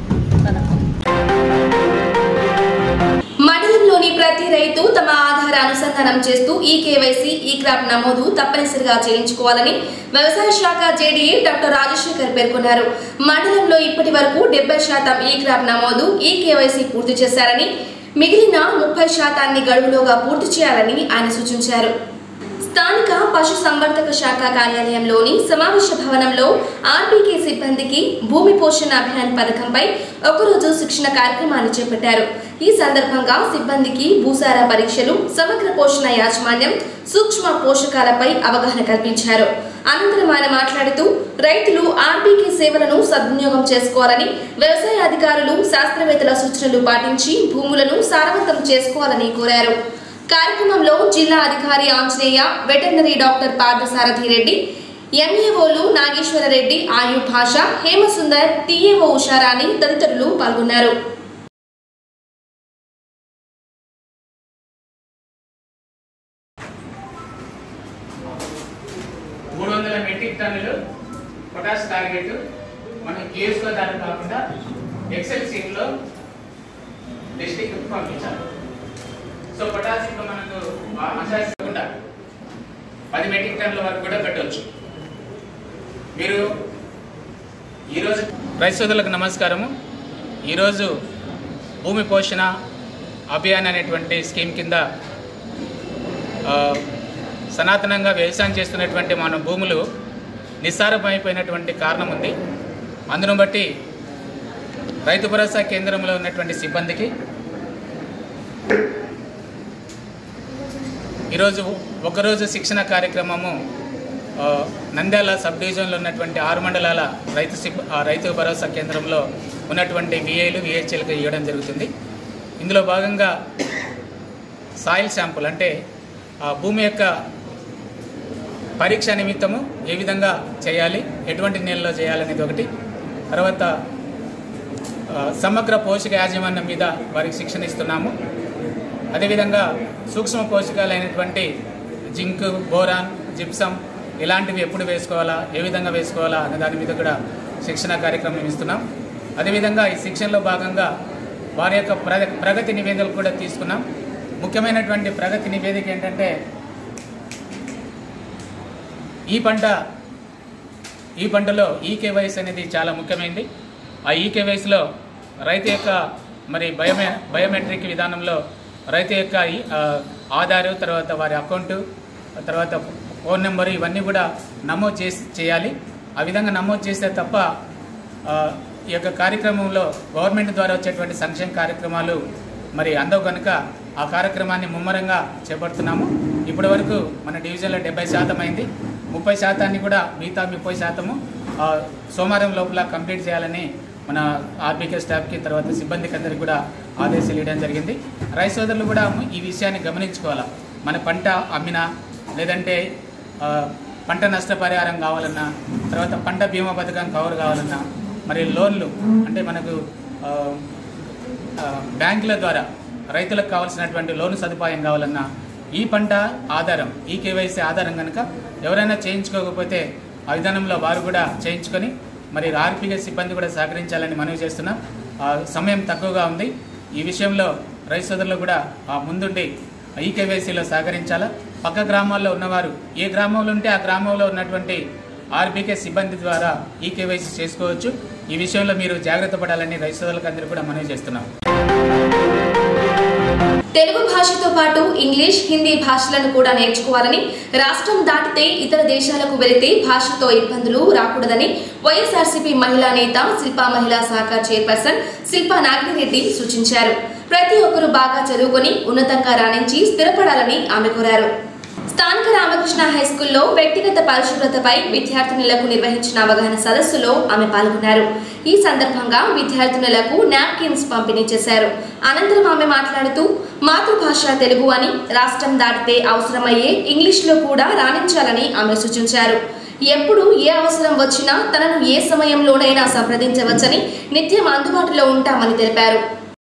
మండలంలోని ప్రతి రైతు తమ ఆధార్ అనుసంధానం చేస్తూ ఈ కేవైసీ ఈ క్రాప్ నమోదు తప్పనిసరిగా చేయించుకోవాలని వ్యవసాయ శాఖ జేడీఏ డాక్టర్ రాజశేఖర్ పేర్కొన్నారు మండలంలో ఇప్పటి వరకు డెబ్బై శాతం ఈ క్రాప్ నమోదు ఈ కేవైసీ పూర్తి చేశారని మిగిలిన ముప్పై శాతాన్ని గడువులోగా పూర్తి చేయాలని ఆయన సూచించారు స్థానిక పశు సంవర్ధక శాఖ కార్యాలయంలోని సమావేశ భవనంలో ఆర్బీకే సిబ్బందికి భూమి పోషణ అభియాన్ పథకంపై ఒకరోజు శిక్షణ కార్యక్రమాన్ని చేపట్టారు ఈ సందర్భంగా సిబ్బందికి భూసార పరీక్షలు సమగ్ర పోషణ యాజమాన్యం సూక్ష్మ పోషకాలపై అవగాహన కల్పించారు అనంతరం ఆయన మాట్లాడుతూ రైతులు ఆర్బీకే సేవలను సద్వినియోగం చేసుకోవాలని వ్యవసాయ అధికారులు శాస్త్రవేత్తల సూచనలు పాటించి భూములను సారవంతం చేసుకోవాలని కోరారు కార్యక్రమంలో జిల్లా అధికారి ఆంజనేయ వెటర్నరీ డాక్టర్ పార్థసారథి రెడ్డి ఎంఏఓలు నాగేశ్వరరెడ్డి ఆయు భాష హేమసుందర్ టీఏఓ ఉషారాణి తదితరులు పాల్గొన్నారు మూడు వందల మెట్రిక్ టన్నులు పొటాష్ టార్గెట్ మనం కేసులో దాని కాకుండా ఎక్సెల్ సీట్లో డిస్టిక్ పంపించాలి సో పొటాష్ ఇంకా మనకు అందాజకుండా పది మెట్రిక్ టన్నుల వరకు కూడా పెట్టవచ్చు మీరు ఈరోజు రైతులకు నమస్కారము ఈరోజు భూమి పోషణ అభియాన్ అనేటువంటి స్కీమ్ కింద ఆ, సనాతనంగా వ్యవసాయం చేస్తున్నటువంటి మన భూములు నిస్సారమైపోయినటువంటి కారణం ఉంది అందును బట్టి రైతు భరోసా కేంద్రంలో ఉన్నటువంటి సిబ్బందికి ఈరోజు ఒకరోజు శిక్షణ కార్యక్రమము ఆ, నంద్యాల సబ్ డివిజన్లో ఉన్నటువంటి ఆరు మండలాల రైతు సిబ్ ఆ రైతు భరోసా కేంద్రంలో ఉన్నటువంటి విఏలు విహెచ్ఎల్కి ఇవ్వడం జరుగుతుంది ఇందులో భాగంగా సాయిల్ శాంపుల్ అంటే ఆ భూమి యొక్క పరీక్ష నిమిత్తము ఏ విధంగా చేయాలి ఎటువంటి నెలలో చేయాలనేది ఒకటి తర్వాత ఆ, సమగ్ర పోషక యాజమాన్యం మీద వారికి శిక్షణ ఇస్తున్నాము అదేవిధంగా సూక్ష్మ పోషకాలైనటువంటి జింక్ బోరాన్ జిప్సమ్ ఇలాంటివి ఎప్పుడు వేసుకోవాలా ఏ విధంగా వేసుకోవాలా అనే దాని మీద కూడా శిక్షణ కార్యక్రమం ఇస్తున్నాం అదేవిధంగా ఈ శిక్షణలో భాగంగా వారి యొక్క ప్రగ ప్రగతి నివేదికలు కూడా తీసుకున్నాం ముఖ్యమైనటువంటి ప్రగతి నివేదిక ఏంటంటే ఈ పంట ఈ పంటలో ఈకేవైస్ అనేది చాలా ముఖ్యమైనది ఆ ఈకేవైస్లో రైతు యొక్క మరి బయోమె బయోమెట్రిక్ విధానంలో రైతు యొక్క ఈ, ఆ, ఆధారు తర్వాత వారి అకౌంటు తర్వాత ఫోన్ నెంబరు ఇవన్నీ కూడా నమోదు చేసి చేయాలి ఆ విధంగా నమోదు చేస్తే తప్ప ఆ, ఈ యొక్క కార్యక్రమంలో గవర్నమెంట్ ద్వారా వచ్చేటువంటి సంక్షేమ కార్యక్రమాలు మరి అందవు కనుక ఆ కార్యక్రమాన్ని ముమ్మరంగా చేపడుతున్నాము ఇప్పటి వరకు మన డివిజన్లో డెబ్బై శాతం అయింది ముప్పై శాతాన్ని కూడా మిగతా ముప్పై శాతము ఆ, సోమవారం లోపల కంప్లీట్ చేయాలని మన ఆర్బీకే స్టాఫ్కి తర్వాత సిబ్బందికి అందరికీ కూడా ఆదేశాలు ఇవ్వడం జరిగింది రైతు సోదరులు కూడా ఈ విషయాన్ని గమనించుకోవాలా మన పంట అమ్మినా లేదంటే ఆ, పంట నష్టపరిహారం కావాలన్నా తర్వాత పంట బీమా పథకం కవర్ కావాలన్నా మరి లోన్లు అంటే మనకు ఆ, ఆ, బ్యాంకుల ద్వారా రైతులకు కావాల్సినటువంటి లోను సదుపాయం కావాలన్నా ఈ పంట ఆధారం ఈ కేవైసీ ఆధారం కనుక ఎవరైనా చేయించుకోకపోతే ఆ విధానంలో వారు కూడా చేయించుకొని మరి ఆర్పీగా సిబ్బంది కూడా సహకరించాలని మనవి చేస్తున్నాం ఆ, సమయం తక్కువగా ఉంది ఈ విషయంలో రైతు సోదరులు కూడా ఆ, ముందుండి ఈ కేవైసీలో సహకరించాలా పక్క గ్రామాల్లో ఉన్నవారు ఏ గ్రామంలో ఉంటే ఆ గ్రామంలో ఉన్నటువంటి ఆర్బీకే సిబ్బంది ద్వారా ఈ కేవైసీ చేసుకోవచ్చు ఈ విషయంలో మీరు జాగ్రత్త పడాలని రైతు సోదరులకు అందరూ కూడా మనవి చేస్తున్నాం తెలుగు భాషతో పాటు ఇంగ్లీష్ హిందీ భాషలను కూడా నేర్చుకోవాలని రాష్ట్రం దాటితే ఇతర దేశాలకు వెళితే భాషతో ఇబ్బందులు రాకూడదని వైఎస్ఆర్సీపీ మహిళా నేత శిల్పా మహిళా శాఖ చైర్పర్సన్ శిల్పా నాగిరెడ్డి సూచించారు ప్రతి ఒక్కరూ బాగా చదువుకొని ఉన్నతంగా రాణించి స్థిరపడాలని ఆమె కోరారు స్థానిక రామకృష్ణ హై స్కూల్లో వ్యక్తిగత పరిశుభ్రతపై విద్యార్థినులకు నిర్వహించిన అవగాహన సదస్సులో ఆమె పాల్గొన్నారు ఈ సందర్భంగా విద్యార్థినులకు నాప్కిన్స్ పంపిణీ చేశారు అనంతరం ఆమె మాట్లాడుతూ మాతృభాష తెలుగు అని రాష్ట్రం దాటితే అవసరమయ్యే ఇంగ్లీష్లో కూడా రాణించాలని ఆమె సూచించారు ఎప్పుడు ఏ అవసరం వచ్చినా తనను ఏ సమయంలోనైనా సంప్రదించవచ్చని నిత్యం అందుబాటులో ఉంటామని తెలిపారు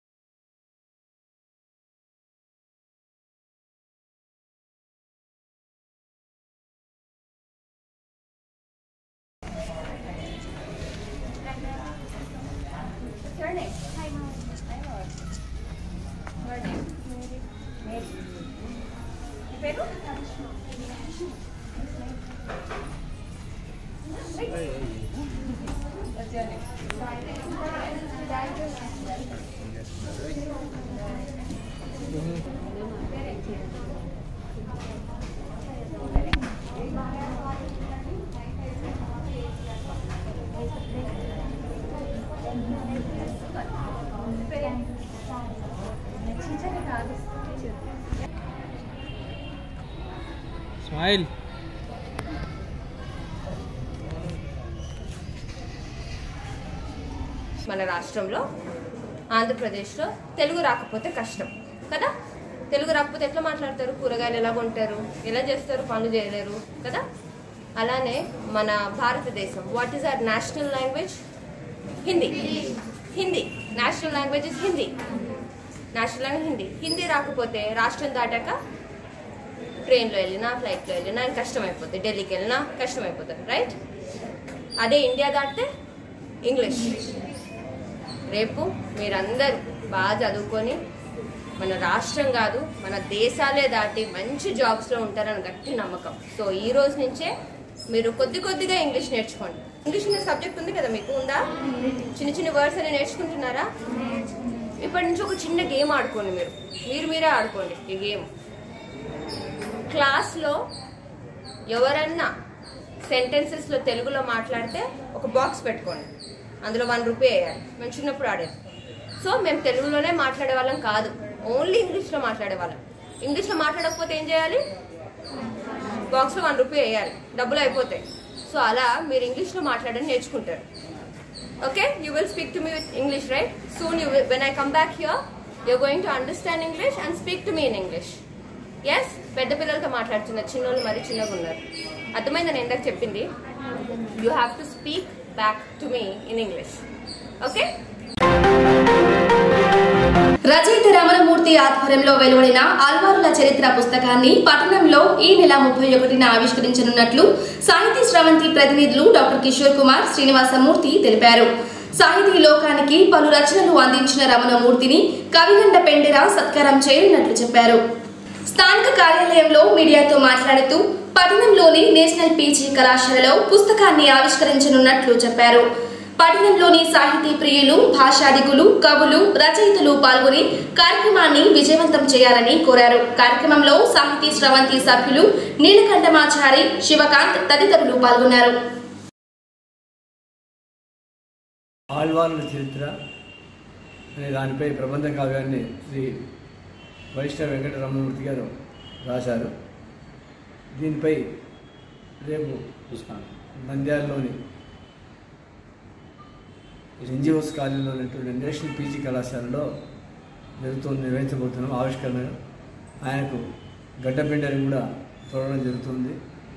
స్మైల్ మన రాష్ట్రంలో ఆంధ్రప్రదేశ్లో తెలుగు రాకపోతే కష్టం కదా తెలుగు రాకపోతే ఎట్లా మాట్లాడతారు కూరగాయలు ఎలా కొంటారు ఎలా చేస్తారు పనులు చేయలేరు కదా అలానే మన భారతదేశం what is our national language Hindi Hindi national language is Hindi national language Hindi Hindi రాకపోతే రాష్ట్రం దాటాక ట్రైన్లో వెళ్ళినా ఫ్లైట్లో వెళ్ళినా కష్టం అయిపోతుంది ఢిల్లీకి వెళ్ళినా కష్టం అయిపోతుంది రైట్ అదే ఇండియా దాటితే ఇంగ్లీష్ రేపు మీరందరూ బాగా చదువుకొని మన రాష్ట్రం కాదు మన దేశాలే దాటి మంచి జాబ్స్లో ఉంటారని గట్టి నమ్మకం సో ఈ రోజు నుంచే మీరు కొద్ది కొద్దిగా ఇంగ్లీష్ నేర్చుకోండి ఇంగ్లీష్ మీద సబ్జెక్ట్ ఉంది కదా మీకు ఉందా చిన్న చిన్న వర్డ్స్ అని నేర్చుకుంటున్నారా ఇప్పటి నుంచి ఒక చిన్న గేమ్ ఆడుకోండి మీరు మీరు మీరే ఆడుకోండి ఈ గేమ్ క్లాస్లో ఎవరన్నా సెంటెన్సెస్లో తెలుగులో మాట్లాడితే ఒక బాక్స్ పెట్టుకోండి అందులో వన్ రూపీ వేయాలి మేము చిన్నప్పుడు ఆడేది సో మేము తెలుగులోనే మాట్లాడే వాళ్ళం కాదు ఓన్లీ ఇంగ్లీష్లో మాట్లాడే వాళ్ళం ఇంగ్లీష్లో మాట్లాడకపోతే ఏం చేయాలి బాక్స్లో వన్ రూపీ వేయాలి డబ్బులు అయిపోతాయి సో అలా మీరు ఇంగ్లీష్లో మాట్లాడని నేర్చుకుంటారు okay you will speak to me with English right soon you when I come back here you going to understand English and speak to me in English yes పెద్ద పిల్లలతో మాట్లాడుతున్నారు చిన్నోళ్ళు మరీ చిన్నగా ఉన్నారు అర్థమైంది నేను ఇందాక చెప్పింది you have to speak back to me in English okay రచయిత రమణమూర్తి ఆధ్వర్యంలో వెలువడిన అల్వారుల చరిత్ర పుస్తకాన్ని పట్టణంలో ఈ నెల ముప్పై ఒకటిన ఆవిష్కరించనున్నట్లు సాహితీ స్రవంతి ప్రతినిధులు డాక్టర్ కిషోర్ కుమార్ శ్రీనివాసమూర్తి తెలిపారు సాహితీ లోకానికి పలు రచనలు అందించిన రమణమూర్తిని కవిగండ పెండెర సత్కారం చేయనున్నట్లు చెప్పారు స్థానిక కార్యాలయంలో మీడియాతో మాట్లాడుతూ పట్టణంలోని నేషనల్ పీజీ కళాశాలలో పుస్తకాన్ని ఆవిష్కరించనున్నట్లు చెప్పారు పట్టణంలోని సాహితీ ప్రియులు భాషాధికులు కవులు రచయితలు పాల్గొని కార్యక్రమాన్ని విజయవంతం చేయాలని కోరారు కార్యక్రమంలో సాహితీ స్రవంతి సభ్యులు నీలకంఠమాచారి శివకాంత్ తదితరులు పాల్గొన్నారు ఆళ్వార్ల చరిత్ర అనే దానిపై ప్రబంధ కావ్యాన్ని శ్రీ వైష్ణవ వెంకట రమణమూర్తి గారు రాశారు దీనిపై రేపు నంద్యాలలోని ఎన్జిఓస్ కాలేజీలో ఉన్నటువంటి నేషనల్ పీజీ కళాశాలలో జరుగుతుంది నిర్వహించబోతున్నాం ఆవిష్కరణ ఆయనకు గడ్డపిండని కూడా చూడడం జరుగుతుంది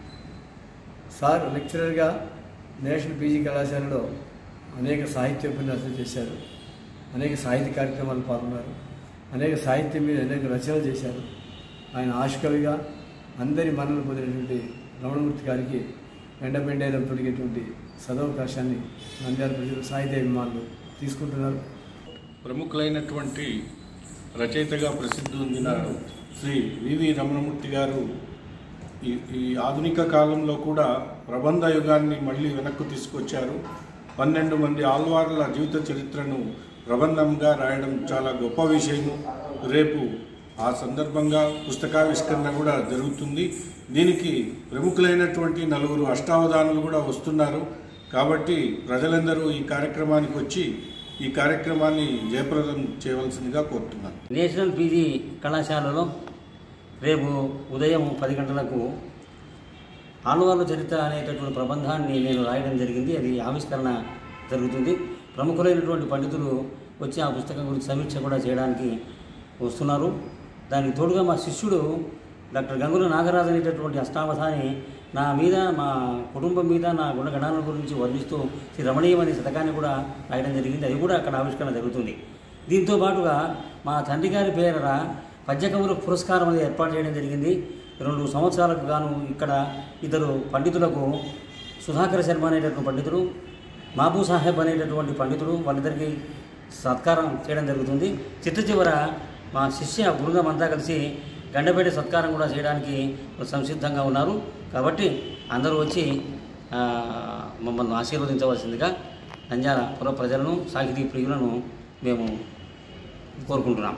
సార్ లెక్చరర్గా నేషనల్ పీజీ కళాశాలలో అనేక సాహిత్య ఉపన్యాసాలు చేశారు అనేక సాహిత్య కార్యక్రమాలు పాల్గొన్నారు అనేక సాహిత్యం మీద అనేక రచనలు చేశారు ఆయన ఆశకవిగా అందరి మన్నలు పొందినటువంటి రమణమూర్తి గారికి ఎండబెండేలం తొడిగేటువంటి సదవకాశాన్ని నంద్యాల ప్రజలు సాహిత్య అభిమానులు తీసుకుంటున్నారు ప్రముఖులైనటువంటి రచయితగా ప్రసిద్ధి పొందిన శ్రీ వివి రమణమూర్తి గారు ఈ ఈ ఆధునిక కాలంలో కూడా ప్రబంధ యుగాన్ని మళ్ళీ వెనక్కు తీసుకొచ్చారు పన్నెండు మంది ఆల్వార్ల జీవిత చరిత్రను ప్రబంధంగా రాయడం చాలా గొప్ప విషయము రేపు ఆ సందర్భంగా పుస్తకావిష్కరణ కూడా జరుగుతుంది దీనికి ప్రముఖులైనటువంటి నలుగురు అష్టావధానులు కూడా వస్తున్నారు కాబట్టి ప్రజలందరూ ఈ కార్యక్రమానికి వచ్చి ఈ కార్యక్రమాన్ని జయప్రదం చేయవలసిందిగా కోరుతున్నాను నేషనల్ పీజీ కళాశాలలో రేపు ఉదయం పది గంటలకు ఆళ్వార్ల చరిత్ర అనేటటువంటి ప్రబంధాన్ని నేను రాయడం జరిగింది అది ఆవిష్కరణ జరుగుతుంది ప్రముఖులైనటువంటి పండితులు వచ్చి ఆ పుస్తకం గురించి సమీక్ష కూడా చేయడానికి వస్తున్నారు దానికి తోడుగా మా శిష్యుడు డాక్టర్ గంగుల నాగరాజు అనేటటువంటి అష్టావధాని నా మీద మా కుటుంబం మీద నా గుణగణాల గురించి వర్ణిస్తూ శ్రీ రమణీయం అనే శతకాన్ని కూడా రాయడం జరిగింది అది కూడా అక్కడ ఆవిష్కరణ జరుగుతుంది దీంతో పాటుగా మా తండ్రి గారి పేర పద్యకవులకు పురస్కారం అనేది ఏర్పాటు చేయడం జరిగింది రెండు సంవత్సరాలకు గాను ఇక్కడ ఇద్దరు పండితులకు సుధాకర్ శర్మ అనేటటువంటి పండితుడు బాబు సాహెబ్ అనేటటువంటి పండితుడు వాళ్ళిద్దరికి సత్కారం చేయడం జరుగుతుంది చిట్ట చివర మా శిష్య బృందం అంతా కలిసి గండపేట సత్కారం కూడా చేయడానికి సంసిద్ధంగా ఉన్నారు కాబట్టి అందరూ వచ్చి ఆ, మమ్మల్ని ఆశీర్వదించవలసిందిగా నంద్యాల పుర ప్రజలను సాహితీ ప్రియులను మేము కోరుకుంటున్నాం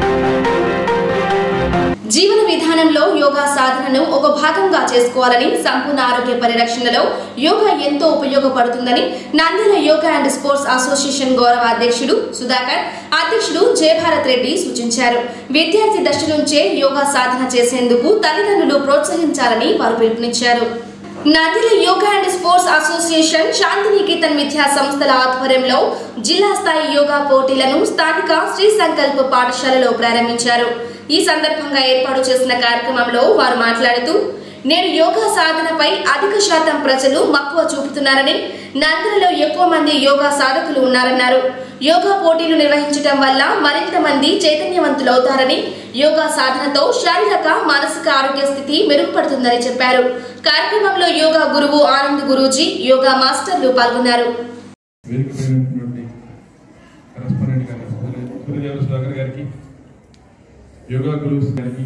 జీవన విధానంలో యోగా సాధనను ఒక భాగంగా చేసుకోవాలని సంపూర్ణ ఆరోగ్య పరిరక్షణలో యోగా ఎంతో ఉపయోగపడుతుందని Nandyal yoga and sports association గౌరవ అధ్యక్షుడు సుధాకర్ అధ్యక్షుడు జయభారత్ రెడ్డి సూచించారు విద్యార్థి దశ నుంచే యోగా సాధన చేసేందుకు తల్లిదండ్రులు ప్రోత్సహించాలని వారు పిలుపునిచ్చారు Nandyal yoga and sports association Shantiniketan విద్యా సంస్థల ఆధ్వర్యంలో జిల్లా స్థాయి యోగా పోటీలను స్థానిక శ్రీ సంకల్ప్ పాఠశాలలో ప్రారంభించారు ఈ సందర్భంగా ఏర్పాటు చేసిన కార్యక్రమంలో వారు మాట్లాడుతూ నేడు యోగా సాధనపై అధిక శాతం ప్రజలు మక్కువ చూపుతున్నారని నంద్యాలలో ఎక్కువ మంది యోగా సాధకులు ఉన్నారన్నారు యోగా పోటీలు నిర్వహించడం వల్ల మరింత మంది చైతన్యవంతులవుతారని యోగా సాధనతో శారీరక మానసిక ఆరోగ్య స్థితి మెరుగుపడుతుందని చెప్పారు కార్యక్రమంలో యోగా గురువు ఆనంద్ గురూజీ యోగా మాస్టర్లు పాల్గొన్నారు వేదికపైనటువంటి కరస్పాండెంట్ గారి సూర్యదేవ సుధాకర్ గారికి యోగా గురువు గారికి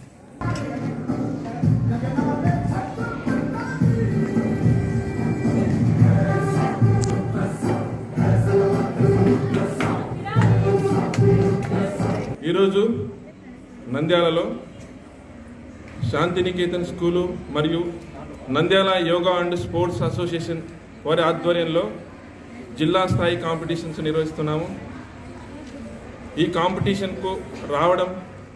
ఈరోజు నంద్యాలలో శాంతినికేతన్ స్కూలు మరియు Nandyal yoga and sports association వారి ఆధ్వర్యంలో జిల్లా స్థాయి కాంపిటీషన్స్ నిర్వహిస్తున్నాము ఈ కాంపిటీషన్కు రావడం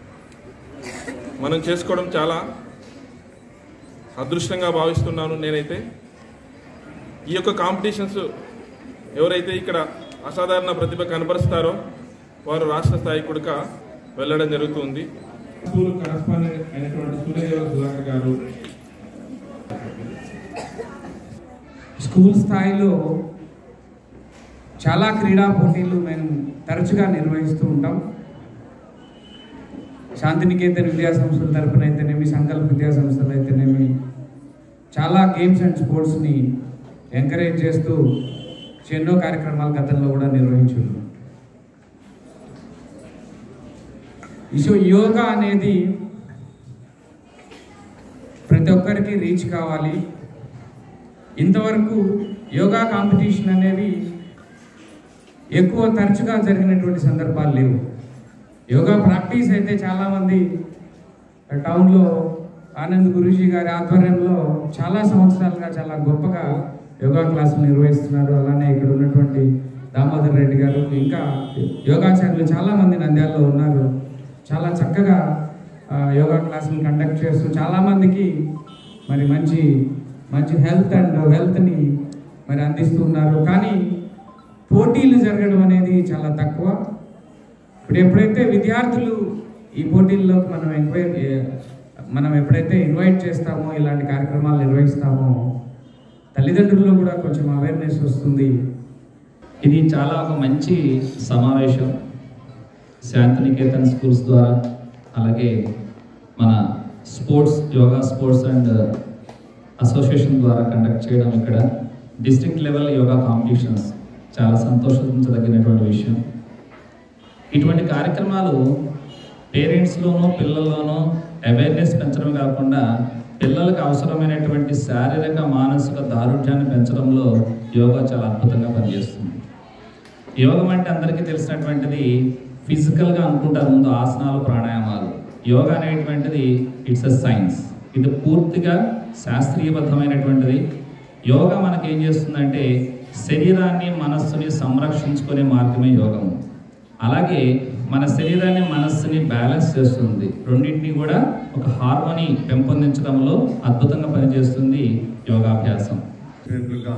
మనం చేసుకోవడం చాలా అదృష్టంగా భావిస్తున్నాను నేనైతే ఈ యొక్క కాంపిటీషన్స్ ఎవరైతే ఇక్కడ అసాధారణ ప్రతిభ కనబరుస్తారో వారు రాష్ట్ర స్థాయి కూడా వెళ్ళడం జరుగుతుంది స్కూల్ కరస్పాండెంట్ అయినటువంటి సూర్యదేవ సుధాకర్ గారు స్కూల్ స్థాయిలో చాలా క్రీడా పోటీలు మేము తరచుగా నిర్వహిస్తూ ఉంటాం శాంతినికేతన్ విద్యా సంస్థల తరపున అయితేనేమి సంకల్ప విద్యా సంస్థలు అయితేనేమి చాలా గేమ్స్ అండ్ స్పోర్ట్స్ని ఎంకరేజ్ చేస్తూ ఎన్నో కార్యక్రమాలు గతంలో కూడా నిర్వహించున్నాం సో యోగా అనేది ప్రతి ఒక్కరికి రీచ్ కావాలి ఇంతవరకు యోగా కాంపిటీషన్ అనేవి ఎక్కువ తరచుగా జరిగినటువంటి సందర్భాలు లేవు యోగా ప్రాక్టీస్ అయితే చాలామంది టౌన్లో ఆనంద్ గురూజీ గారి ఆధ్వర్యంలో చాలా సంవత్సరాలుగా చాలా గొప్పగా యోగా క్లాసులు నిర్వహిస్తున్నారు అలానే ఇక్కడ ఉన్నటువంటి దామోదర్ రెడ్డి గారు ఇంకా యోగాచార్యులు చాలామంది నంద్యాలలో ఉన్నారు చాలా చక్కగా ఆ, యోగా క్లాసులు కండక్ట్ చేస్తూ చాలామందికి మరి మంచి మంచి హెల్త్ అండ్ వెల్త్ని మరి అందిస్తున్నారు కానీ పోటీలు జరగడం అనేది చాలా తక్కువ ఇప్పుడు ఎప్పుడైతే విద్యార్థులు ఈ పోటీల్లోకి మనం ఎంక్వైరీ మనం ఎప్పుడైతే ఇన్వైట్ చేస్తామో ఇలాంటి కార్యక్రమాలు నిర్వహిస్తామో తల్లిదండ్రుల్లో కూడా కొంచెం అవేర్నెస్ వస్తుంది ఇది చాలా ఒక మంచి సమావేశం శాంతినికేతన్ స్కూల్స్ ద్వారా అలాగే మన sports yoga sports and association ద్వారా కండక్ట్ చేయడం ఇక్కడ డిస్ట్రిక్ట్ లెవెల్ యోగా కాంపిటీషన్స్ చాలా సంతోషించదగినటువంటి విషయం ఇటువంటి కార్యక్రమాలు పేరెంట్స్లోనూ పిల్లల్లోనూ అవేర్నెస్ పెంచడం కాకుండా పిల్లలకు అవసరమైనటువంటి శారీరక మానసిక దారుఢ్యాన్ని పెంచడంలో యోగా చాలా అద్భుతంగా పనిచేస్తుంది యోగం అంటే అందరికీ తెలిసినటువంటిది ఫిజికల్గా అనుకుంటారు ముందు ఆసనాలు ప్రాణాయామాలు యోగా అనేటువంటిది ఇట్స్ అ సైన్స్ ఇది పూర్తిగా శాస్త్రీయబద్ధమైనటువంటిది యోగా మనకి ఏం చేస్తుందంటే శరీరాన్ని మనస్సుని సంరక్షించుకునే మార్గమే యోగము అలాగే మన శరీరాన్ని మనస్సుని బ్యాలెన్స్ చేస్తుంది రెండింటిని కూడా ఒక హార్మోని పెంపొందించడంలో అద్భుతంగా పనిచేస్తుంది యోగాభ్యాసం చెప్పినట్లుగా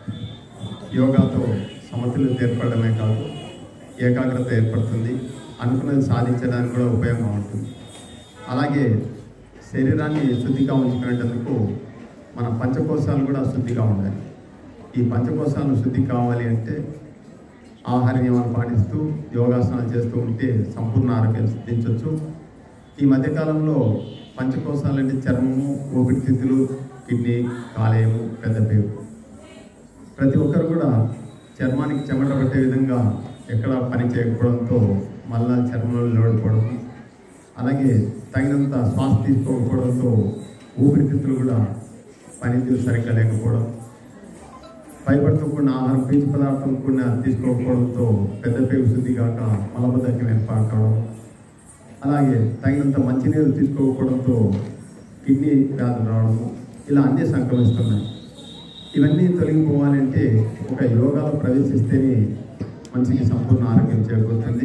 యోగాతో సమతుల్యత ఏర్పడమే కాదు ఏకాగ్రత ఏర్పడుతుంది అనుకున్నది సాధించడానికి కూడా ఉపయోగంగా ఉంటుంది అలాగే శరీరాన్ని శుద్ధిగా ఉంచుకునేటందుకు మన పంచకోశాలు కూడా శుద్ధిగా ఉండాలి ఈ పంచకోశాలు శుద్ధి కావాలి అంటే ఆహార నియమాలు పాటిస్తూ యోగాసనాలు చేస్తూ ఉంటే సంపూర్ణ ఆరోగ్యం సిద్ధించవచ్చు ఈ మధ్యకాలంలో పంచకోశాలు అంటే చర్మము ఊపిరితిత్తులు కిడ్నీ కాలేయము పెద్ద పేరు ప్రతి ఒక్కరు కూడా చర్మానికి చెమట పట్టే విధంగా ఎక్కడ పని చేయకపోవడంతో మళ్ళా చర్మంలో లోడిపోవడం అలాగే తగినంత శ్వాస తీసుకోకపోవడంతో ఊపిరితిత్తులు కూడా పనితీరు సరిగ్గా లేకపోవడం పైపడుతూ కూడిన ఆహారం పీచు పదార్థం కూడిన తీసుకోకపోవడంతో పెద్ద పేగు శుద్ధి కాక మలబద్ధకం ఏర్పడడం అలాగే తగినంత మంచినీరు తీసుకోకపోవడంతో కిడ్నీ వ్యాధులు రావడము ఇలా అన్నీ సంక్రమిస్తున్నాయి ఇవన్నీ తొలగిపోవాలంటే ఒక యోగాలో ప్రవేశిస్తేనే మనిషికి సంపూర్ణ ఆరోగ్యం చేకూరుతుంది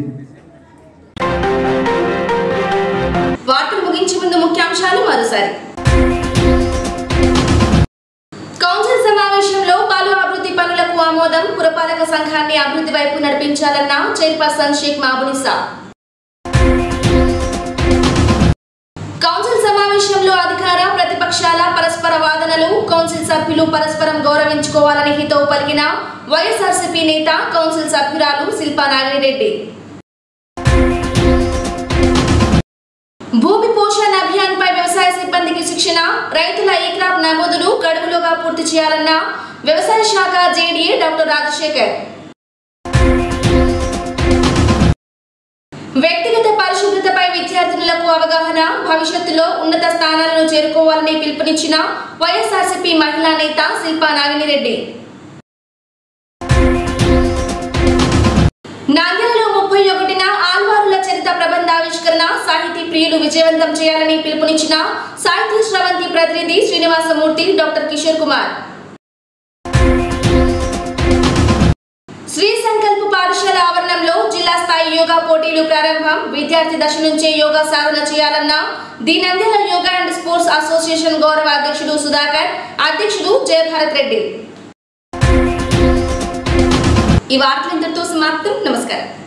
వార్తలు ముగించే ముందు ముఖ్యాంశాలు మరోసారి కౌన్సిల్ సమావేశంలో పలు అభివృద్ధి పనులకు ఆమోదం పురపాలక సంఘాన్ని అభివృద్ధి వైపు నడిపించాలన్న చైర్పర్సన్ షేక్ మాబునిసా కౌన్సిల్ సమావేశంలో అధికార ప్రతిపక్షాల పరస్పర వాదనలు కౌన్సిల్ సభ్యులు పరస్పరం గౌరవించుకోవాలని హితవు పలికిన వైఎస్ఆర్సీపీ నేత కౌన్సిల్ సభ్యురాలు శిల్పా నాగిరెడ్డి భూమి పోషణ అభియాన్ పై వ్యవసాయ సిబ్బందికి శిక్షణ రైతుల ఈ క్రాప్ నమోదును గడువులోగా పూర్తి చేయాలన్న వ్యవసాయ శాఖ జేడీఏ డాక్టర్ రాజశేఖర్ వ్యక్తిగత పరిశుభ్రతపై విద్యార్థినులకు అవగాహన భవిష్యత్తులో ఉన్నత స్థానాలను చేరుకోవాలని పిలుపునిచ్చిన వైఎస్ఆర్సీపీ మహిళా నేత శిల్పా నాగినిరెడ్డి నాందేలలో ముప్పై ఒకటిన ఆల్వారుల చరిత ప్రబంధావిష్కరణ సాహితీ ప్రియులు విజయవంతం చేయాలని పిలుపునిచ్చిన సాహితీ స్రవంతి ప్రతినిధి శ్రీనివాసమూర్తి డాక్టర్ కిషోర్ కుమార్ శ్రీ సంకల్ప పాఠశాల ఆవరణంలో జిల్లా స్థాయి యోగా పోటీలు ప్రారంభం విద్యార్థి దశ నుంచే యోగా సాధన చేయాలన్న దీనందెల యోగా అండ్ స్పోర్ట్స్ అసోసియేషన్ గౌరవ అధ్యక్షుడు సుధాకర్ అధ్యక్షుడు జయభారత్ రెడ్డి ఈ వార్తలు ఇంతటితో సమాప్తం నమస్కారం